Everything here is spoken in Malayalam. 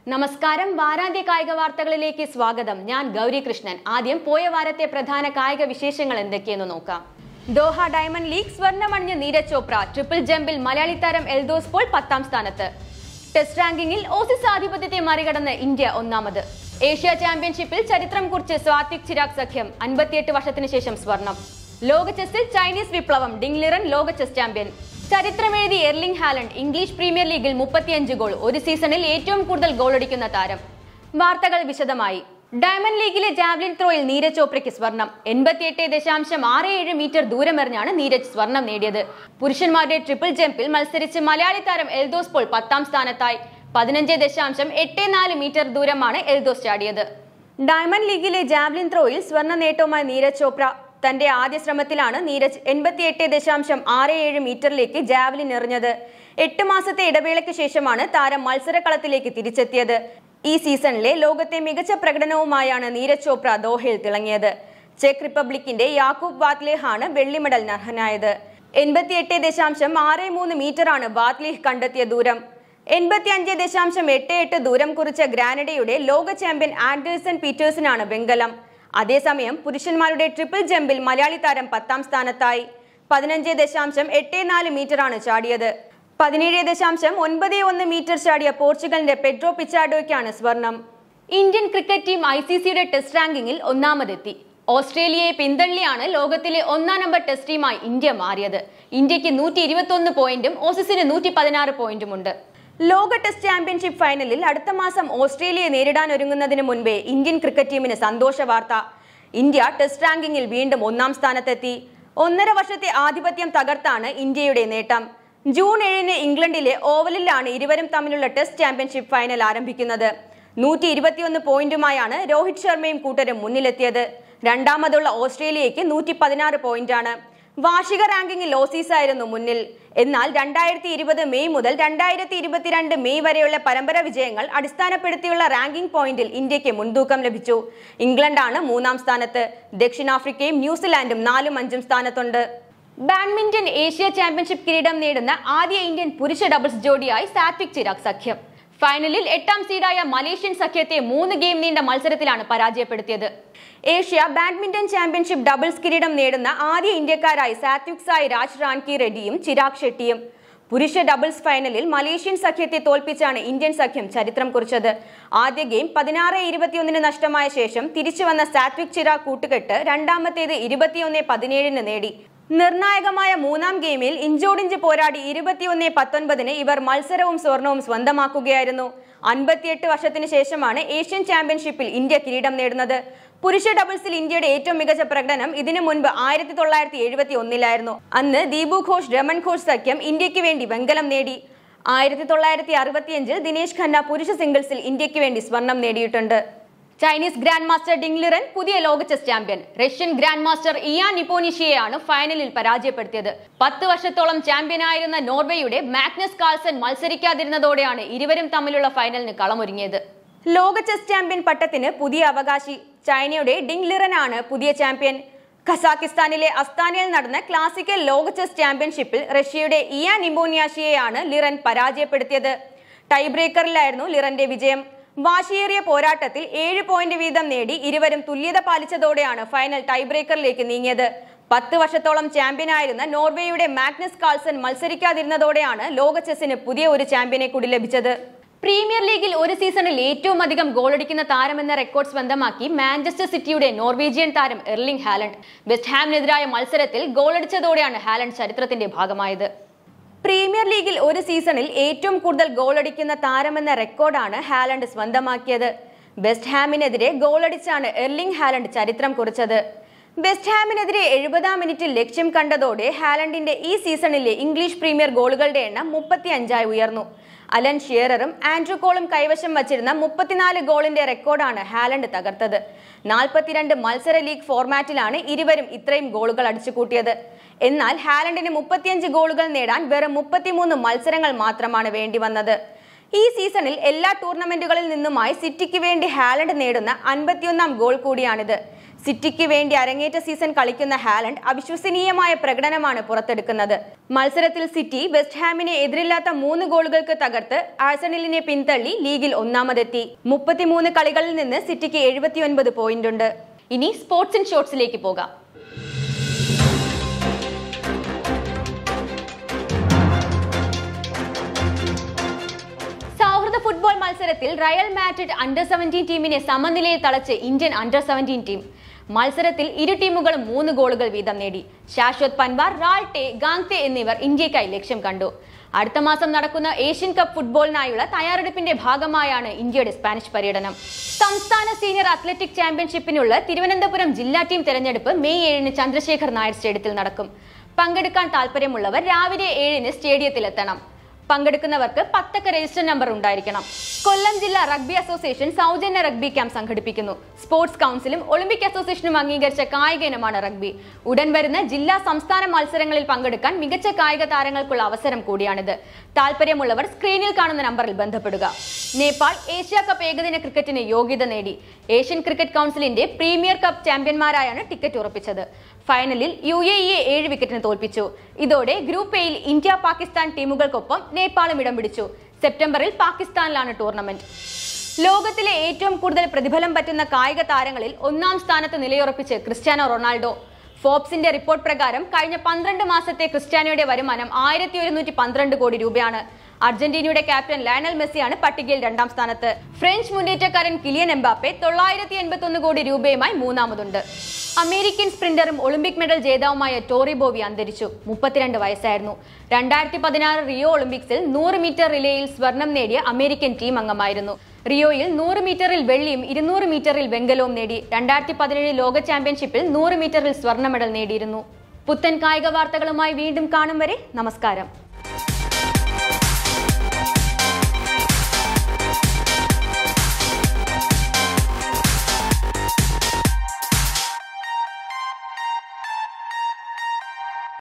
നമസ്കാരം വാരാന്ത്യ കായിക വാർത്തകളിലേക്ക് സ്വാഗതം ഞാൻ ഗൗരി കൃഷ്ണൻ ആദ്യം പോയ വാരത്തെ പ്രധാന കായിക വിശേഷങ്ങൾ എന്തൊക്കെയെന്ന് നോക്കാം ദോഹ ഡയമണ്ട് ലീഗ് സ്വർണ്ണമണിഞ്ഞ നീരജ് ചോപ്ര ട്രിപ്പിൾ ജമ്പിൽ മലയാളി താരം എൽദോസ് പോൾ പത്താം സ്ഥാനത്ത് ടെസ്റ്റ് റാങ്കിങ്ങിൽ ഓസീസ് ആധിപത്യത്തെ മറികടന്ന് ഇന്ത്യ ഒന്നാമത് ഏഷ്യ ചാമ്പ്യൻഷിപ്പിൽ ചരിത്രം കുറിച്ച് സ്വാതിക് ചിരാഗ് സഖ്യം അൻപത്തിയെട്ട് വർഷത്തിന് ശേഷം സ്വർണം ലോക ചെസ്സിൽ ചൈനീസ് വിപ്ലവം ഡിംഗ്ലിറൻ ലോക ചെസ് ചാമ്പ്യൻ ചരിത്രമെഴുതി എർലിംഗ് ഹാലൻഡ് ഇംഗ്ലീഷ് പ്രീമിയർ ലീഗിൽ മുപ്പത്തിയഞ്ച് ഗോൾ ഒരു സീസണിൽ ഏറ്റവും കൂടുതൽ ഗോളടിക്കുന്ന താരം വാർത്തകൾ വിശദമായി ഡയമണ്ട് ലീഗിലെ ജാവലിൻ ത്രോയിൽ നീരജ് ചോപ്രയ്ക്ക് സ്വർണം എൺപത്തിയെട്ട് ദശാംശം ആറ് ഏഴ് മീറ്റർ ദൂരമെറിഞ്ഞാണ് നീരജ് സ്വർണം നേടിയത് പുരുഷന്മാരുടെ ട്രിപ്പിൾ ജമ്പിൽ മത്സരിച്ച് മലയാളി താരം എൽദോസ് പോൾ പത്താം സ്ഥാനത്തായി പതിനഞ്ച് ദശാംശം എട്ട് നാല് മീറ്റർ ദൂരമാണ് എൽദോസ് ചാടിയത് ഡയമണ്ട് ലീഗിലെ ജാവലിൻ ത്രോയിൽ സ്വർണ്ണ നേട്ടവുമായി നീരജ് ചോപ്ര തന്റെ ആദ്യ ശ്രമത്തിലാണ് നീരജ് എൺപത്തിയെട്ട് ദശാംശം ആറ് ഏഴ് മീറ്ററിലേക്ക് ജാവലിൻ എറിഞ്ഞത് എട്ട് മാസത്തെ ഇടവേളയ്ക്ക് ശേഷമാണ് താരം മത്സരക്കളത്തിലേക്ക് തിരിച്ചെത്തിയത് ഈ സീസണിലെ ലോകത്തെ മികച്ച പ്രകടനവുമായാണ് നീരജ് ചോപ്ര ദോഹയിൽ തിളങ്ങിയത് ചെക്ക് റിപ്പബ്ലിക്കിന്റെ യാക്കൂബ് വാത്ലേഹാണ് വെള്ളി മെഡൽ അർഹനായത് എൺപത്തിയെട്ട് ദശാംശം ആറ് മൂന്ന് മീറ്ററാണ് വാത്ലീഹ് കണ്ടെത്തിയ ദൂരം എൺപത്തി അഞ്ച് ദശാംശം എട്ട് എട്ട് ദൂരം കുറിച്ച ഗ്രാനഡയുടെ ലോക ചാമ്പ്യൻ ആൻഡേഴ്സൺ പീറ്റേഴ്സിനാണ് വെങ്കലം അതേസമയം പുരുഷന്മാരുടെ ട്രിപ്പിൾ ജമ്പിൽ മലയാളി താരം പത്താം സ്ഥാനത്തായി പതിനഞ്ച് ദശാംശം എട്ട് നാല് മീറ്ററാണ് ചാടിയത് പതിനേഴ് ദശാംശം ഒൻപത് ഒന്ന് മീറ്റർ ചാടിയ പോർച്ചുഗലിന്റെ പെഡ്രോ പിച്ചാഡോയ്ക്കാണ് സ്വർണം Indian cricket team I C സിയുടെ ടെസ്റ്റ് റാങ്കിങ്ങിൽ ഒന്നാമതെത്തി ഓസ്ട്രേലിയയെ പിന്തള്ളിയാണ് ലോകത്തിലെ ഒന്നാം നമ്പർ ടെസ്റ്റ് ടീമായി ഇന്ത്യ മാറിയത് ഇന്ത്യക്ക് നൂറ്റി ഇരുപത്തി പോയിന്റും ഓസീസിന് നൂറ്റി പതിനാറ് പോയിന്റുമുണ്ട് ലോക ടെസ്റ്റ് ചാമ്പ്യൻഷിപ്പ് ഫൈനലിൽ അടുത്ത മാസം ഓസ്ട്രേലിയയെ നേരിടാൻ ഒരുങ്ങുന്നതിന് മുൻപേ ഇന്ത്യൻ ക്രിക്കറ്റ് ടീമിന് സന്തോഷ വാർത്ത ഇന്ത്യ ടെസ്റ്റ് റാങ്കിങ്ങിൽ വീണ്ടും ഒന്നാം സ്ഥാനത്തെത്തി ഒന്നര വർഷത്തെ ആധിപത്യം തകർത്താണ് ഇന്ത്യയുടെ നേട്ടം ജൂൺ ഏഴിന് ഇംഗ്ലണ്ടിലെ ഓവലിലാണ് ഇരുവരും തമ്മിലുള്ള ടെസ്റ്റ് ചാമ്പ്യൻഷിപ്പ് ഫൈനൽ ആരംഭിക്കുന്നത് നൂറ്റി ഇരുപത്തിയൊന്ന് പോയിന്റുമായാണ് രോഹിത് ശർമ്മയും കൂട്ടരും മുന്നിലെത്തിയത് രണ്ടാമതുള്ള ഓസ്ട്രേലിയയ്ക്ക് നൂറ്റി പതിനാറ് പോയിന്റാണ് വാർഷിക റാങ്കിങ്ങിൽ ഓസീസ് ആയിരുന്നു മുന്നിൽ എന്നാൽ രണ്ടായിരത്തി ഇരുപത് മെയ് മുതൽ രണ്ടായിരത്തി ഇരുപത്തിരണ്ട് മെയ് വരെയുള്ള പരമ്പര വിജയങ്ങൾ അടിസ്ഥാനപ്പെടുത്തിയുള്ള റാങ്കിംഗ് പോയിന്റിൽ ഇന്ത്യക്ക് മുൻതൂക്കം ലഭിച്ചു ഇംഗ്ലണ്ടാണ് മൂന്നാം സ്ഥാനത്ത് ദക്ഷിണാഫ്രിക്കയും ന്യൂസിലാൻഡും നാലും അഞ്ചും സ്ഥാനത്തുണ്ട് ബാഡ്മിന്റൺ ഏഷ്യ ചാമ്പ്യൻഷിപ്പ് കിരീടം നേടുന്ന ആദ്യ ഇന്ത്യൻ പുരുഷ ഡബിൾസ് ജോഡിയായി സാത്വിക് ചിരാഗ് സഖ്യം ഫൈനലിൽ എട്ടാം സീഡായ മലേഷ്യൻ സഖ്യത്തെ മൂന്ന് ഗെയിം നീണ്ട മത്സരത്തിലാണ് പരാജയപ്പെടുത്തിയത് ഏഷ്യ ബാഡ്മിന്റൺ ചാമ്പ്യൻഷിപ്പ് ഡബിൾസ് കിരീടം നേടുന്ന ആദ്യ ഇന്ത്യക്കാരായി സാത്വിക് സായ് രാജ് റാൻകി റെഡ്ഡിയും ചിരാഗ് ഷെട്ടിയും പുരുഷ ഡബിൾസ് ഫൈനലിൽ മലേഷ്യൻ സഖ്യത്തെ തോൽപ്പിച്ചാണ് ഇന്ത്യൻ സഖ്യം ചരിത്രം കുറിച്ചത് ആദ്യ ഗെയിം പതിനാറ് ഇരുപത്തിയൊന്നിന് നഷ്ടമായ ശേഷം തിരിച്ചു വന്ന സാത്വിക് ചിരാഗ് കൂട്ടുകെട്ട് രണ്ടാമത്തേത് ഇരുപത്തിയൊന്ന് പതിനേഴിന് നേടി നിർണായകമായ മൂന്നാം ഗെയിമിൽ ഇഞ്ചോടിഞ്ച് പോരാടി ഇരുപത്തിയൊന്ന് പത്തൊൻപതിന് ഇവർ മത്സരവും സ്വർണവും സ്വന്തമാക്കുകയായിരുന്നു അൻപത്തിയെട്ട് വർഷത്തിന് ശേഷമാണ് ഏഷ്യൻ ചാമ്പ്യൻഷിപ്പിൽ ഇന്ത്യ കിരീടം നേടുന്നത് പുരുഷ ഡബിൾസിൽ ഇന്ത്യയുടെ ഏറ്റവും മികച്ച പ്രകടനം ഇതിനു മുൻപ് ആയിരത്തി തൊള്ളായിരത്തി എഴുപത്തി ഒന്നിലായിരുന്നു അന്ന് ദീപു ഘോഷ് രമൺ ഘോഷ് സഖ്യം ഇന്ത്യക്ക് വേണ്ടി വെങ്കലം നേടി ആയിരത്തി തൊള്ളായിരത്തി അറുപത്തിയഞ്ചിൽ ദിനേശ് ഖന്ന പുരുഷ സിംഗിൾസിൽ ഇന്ത്യക്ക് വേണ്ടി സ്വർണം നേടിയിട്ടുണ്ട് ചൈനീസ് ഗ്രാൻഡ് മാസ്റ്റർ ഡിംഗ്ലിറൻ പുതിയ ലോക chess champion Russian grand master Ian നിപ്പോനിഷിയെയാണ് ഫൈനലിൽ പരാജയപ്പെടുത്തിയത് പത്ത് വർഷത്തോളം ചാമ്പ്യനായിരുന്ന നോർവേയുടെ മാഗ്നസ് കാൾസൺ മത്സരിക്കാതിരുന്നതോടെയാണ് ഇരുവരും തമ്മിലുള്ള ഫൈനലിന് കളമൊരുങ്ങിയത് ലോക ചെസ് ചാമ്പ്യൻ പട്ടത്തിന് പുതിയ അവകാശി ചൈനയുടെ ഡിംഗ്ലിറൻ ആണ് പുതിയ ചാമ്പ്യൻ ഖസാക്കിസ്ഥാനിലെ അസ്താനയിൽ നടന്ന ക്ലാസിക്കൽ ലോക ചെസ് ചാമ്പ്യൻഷിപ്പിൽ റഷ്യയുടെ ഇയാൻ നിമോനിയാഷിയെയാണ് ലിറൻ പരാജയപ്പെടുത്തിയത് ടൈ ബ്രേക്കറിലായിരുന്നു ലിറന്റെ വിജയം വാശിയേറിയ പോരാട്ടത്തിൽ ഏഴ് പോയിന്റ് വീതം നേടി ഇരുവരും തുല്യത പാലിച്ചതോടെയാണ് ഫൈനൽ ടൈ ബ്രേക്കറിലേക്ക് നീങ്ങിയത് പത്ത് വർഷത്തോളം ചാമ്പ്യനായിരുന്ന നോർവേയുടെ മാഗ്നസ് കാൾസൺ മത്സരിക്കാതിരുന്നതോടെയാണ് ലോക ചെസ്സിന് പുതിയ ഒരു ചാമ്പ്യനെ കൂടി ലഭിച്ചത് പ്രീമിയർ ലീഗിൽ ഒരു സീസണിൽ ഏറ്റവും അധികം ഗോളടിക്കുന്ന താരമെന്ന റെക്കോർഡ് സ്വന്തമാക്കി മാഞ്ചസ്റ്റർ സിറ്റിയുടെ നോർവീജിയൻ താരം എർലിംഗ് ഹാലൻഡ് വെസ്റ്റ് ഹാമിനെതിരായ മത്സരത്തിൽ ഗോളടിച്ചതോടെയാണ് ഹാലൻഡ് ചരിത്രത്തിന്റെ ഭാഗമായത് പ്രീമിയർ ലീഗിൽ ഒരു സീസണിൽ ഏറ്റവും കൂടുതൽ ഗോളടിക്കുന്ന താരമെന്ന റെക്കോർഡാണ് ഹാലൻഡ് സ്വന്തമാക്കിയത് വെസ്റ്റ് ഹാമിനെതിരെ ഗോളടിച്ചാണ് എർലിംഗ് ഹാലൻഡ് ചരിത്രം കുറിച്ചത് വെസ്റ്റ് ഹാമിനെതിരെ എഴുപതാം മിനിറ്റിൽ ലക്ഷ്യം കണ്ടതോടെ ഹാലൻഡിന്റെ ഈ സീസണിലെ ഇംഗ്ലീഷ് പ്രീമിയർ ഗോളുകളുടെ എണ്ണം മുപ്പത്തി അഞ്ചായി ഉയർന്നു അലൻ ഷിയററും ആൻഡ്രു കോളും കൈവശം വച്ചിരുന്ന മുപ്പത്തിനാല് ഗോളിന്റെ റെക്കോർഡാണ് ഹാലൻഡ് തകർത്തത് നാൽപ്പത്തിരണ്ട് മത്സര ലീഗ് ഫോർമാറ്റിലാണ് ഇരുവരും ഇത്രയും ഗോളുകൾ അടിച്ചുകൂട്ടിയത് എന്നാൽ ഹാലൻഡിന് മുപ്പത്തിയഞ്ച് ഗോളുകൾ നേടാൻ വെറും മുപ്പത്തിമൂന്ന് മത്സരങ്ങൾ മാത്രമാണ് വേണ്ടി വന്നത് ഈ സീസണിൽ എല്ലാ ടൂർണമെന്റുകളിൽ നിന്നുമായി സിറ്റിക്ക് വേണ്ടി ഹാലൻഡ് നേടുന്ന അൻപത്തിയൊന്നാം ഗോൾ കൂടിയാണിത് സിറ്റിക്ക് വേണ്ടി അരങ്ങേറ്റ സീസൺ കളിക്കുന്ന ഹാലൻഡ് അവിശ്വസനീയമായ പ്രകടനമാണ് പുറത്തെടുക്കുന്നത് മത്സരത്തിൽ സിറ്റി വെസ്റ്റ് ഹാമിനെ എതിരില്ലാത്ത മൂന്ന് ഗോളുകൾക്ക് തകർത്ത് ആഴ്സണലിനെ പിന്തള്ളി ലീഗിൽ ഒന്നാമതെത്തി മുപ്പത്തിമൂന്ന് കളികളിൽ നിന്ന് സിറ്റിക്ക് എഴുപത്തിയൊൻപത് പോയിന്റ് ഉണ്ട് ഇനി സ്പോർട്സ് ഇൻ ഷോർട്സിലേക്ക് പോകാം സൗഹൃദ ഫുട്ബോൾ മത്സരത്തിൽ റയൽ മാഡ്രിഡ് അണ്ടർ സെവൻറ്റീൻ ടീമിനെ സമനിലയിൽ തളച്ച് ഇന്ത്യൻ അണ്ടർ സെവൻറ്റീൻ ടീം മത്സരത്തിൽ ഇരു ടീമുകളും മൂന്ന് ഗോളുകൾ വീതം നേടി ശാശ്വത് പൻവാർ റാൾട്ടെ ഗാങ്തെ എന്നിവർ ഇന്ത്യക്കായി ലക്ഷ്യം കണ്ടു അടുത്ത മാസം നടക്കുന്ന ഏഷ്യൻ കപ്പ് ഫുട്ബോളിനായുള്ള തയ്യാറെടുപ്പിന്റെ ഭാഗമായാണ് ഇന്ത്യയുടെ സ്പാനിഷ് പര്യടനം സംസ്ഥാന സീനിയർ അത്ലറ്റിക് ചാമ്പ്യൻഷിപ്പിനുള്ള തിരുവനന്തപുരം ജില്ലാ ടീം തെരഞ്ഞെടുപ്പ് മെയ് ഏഴിന് ചന്ദ്രശേഖർ നായർ സ്റ്റേഡിയത്തിൽ നടക്കും പങ്കെടുക്കാൻ താല്പര്യമുള്ളവർ രാവിലെ ഏഴിന് സ്റ്റേഡിയത്തിലെത്തണം പങ്കെടുക്കുന്നവർക്ക് പത്തക്ക രജിസ്റ്റർ നമ്പർ ഉണ്ടായിരിക്കണം കൊല്ലം ജില്ലാ റഗ്ബി അസോസിയേഷൻ സൗജന്യ റഗ്ബി ക്യാമ്പ് സംഘടിപ്പിക്കുന്നു സ്പോർട്സ് കൗൺസിലും ഒളിമ്പിക് അസോസിയേഷനും അംഗീകരിച്ച കായിക ഇനമാണ് റഗ്ബി ഉടൻ വരുന്ന ജില്ലാ സംസ്ഥാന മത്സരങ്ങളിൽ പങ്കെടുക്കാൻ മികച്ച കായിക താരങ്ങൾക്കുള്ള അവസരം കൂടിയാണിത് താല്പര്യമുള്ളവർ സ്ക്രീനിൽ കാണുന്ന നമ്പറിൽ ബന്ധപ്പെടുക നേപ്പാൾ ഏഷ്യ കപ്പ് ഏകദിന ക്രിക്കറ്റിന് യോഗ്യത നേടി ഏഷ്യൻ ക്രിക്കറ്റ് കൗൺസിലിന്റെ പ്രീമിയർ കപ്പ് ചാമ്പ്യന്മാരായാണ് ടിക്കറ്റ് ഉറപ്പിച്ചത് ഫൈനലിൽ യു എ ഇയെ ഏഴ് വിക്കറ്റിന് തോൽപ്പിച്ചു ഇതോടെ ഗ്രൂപ്പ് എയിൽ ഇന്ത്യ പാകിസ്ഥാൻ ടീമുകൾക്കൊപ്പം നേപ്പാളും ഇടം പിടിച്ചു സെപ്റ്റംബറിൽ പാകിസ്ഥാനിലാണ് ടൂർണമെന്റ് ലോകത്തിലെ ഏറ്റവും കൂടുതൽ പ്രതിഫലം പറ്റുന്ന കായിക താരങ്ങളിൽ ഒന്നാം സ്ഥാനത്ത് നിലയുറപ്പിച്ച് ക്രിസ്ത്യാനോ റൊണാൾഡോ ഫോബ്സിന്റെ റിപ്പോർട്ട് പ്രകാരം കഴിഞ്ഞ പന്ത്രണ്ട് മാസത്തെ ക്രിസ്ത്യാനോയുടെ വരുമാനം ആയിരത്തി ഒരുന്നൂറ്റി പന്ത്രണ്ട് കോടി രൂപയാണ് അർജന്റീനയുടെ ക്യാപ്റ്റൻ ലയണൽ മെസ്സിയാണ് പട്ടികയിൽ രണ്ടാം സ്ഥാനത്ത് ഫ്രഞ്ച് മുന്നേറ്റക്കാരൻ കിലിയൻ എംബാപ്പെ തൊള്ളായിരത്തി എൺപത്തി കോടി രൂപയുമായി മൂന്നാമതുണ്ട് അമേരിക്കൻ സ്പ്രിന്ററും ഒളിമ്പിക് മെഡൽ ജേതാവുമായ ടോറി ബോവി അന്തരിച്ചു മുപ്പത്തിരണ്ട് വയസ്സായിരുന്നു രണ്ടായിരത്തി പതിനാറ് റിയോ ഒളിമ്പിക്സിൽ നൂറ് മീറ്റർ റിലേയിൽ സ്വർണം നേടിയ അമേരിക്കൻ ടീം അംഗമായിരുന്നു റിയോയിൽ നൂറ് മീറ്ററിൽ വെള്ളിയും ഇരുന്നൂറ് മീറ്ററിൽ വെങ്കലവും നേടി രണ്ടായിരത്തി പതിനേഴ് ലോക ചാമ്പ്യൻഷിപ്പിൽ നൂറ് മീറ്ററിൽ സ്വർണ്ണ മെഡൽ നേടിയിരുന്നു പുത്തൻ കായിക വാർത്തകളുമായി വീണ്ടും കാണും വരെ നമസ്കാരം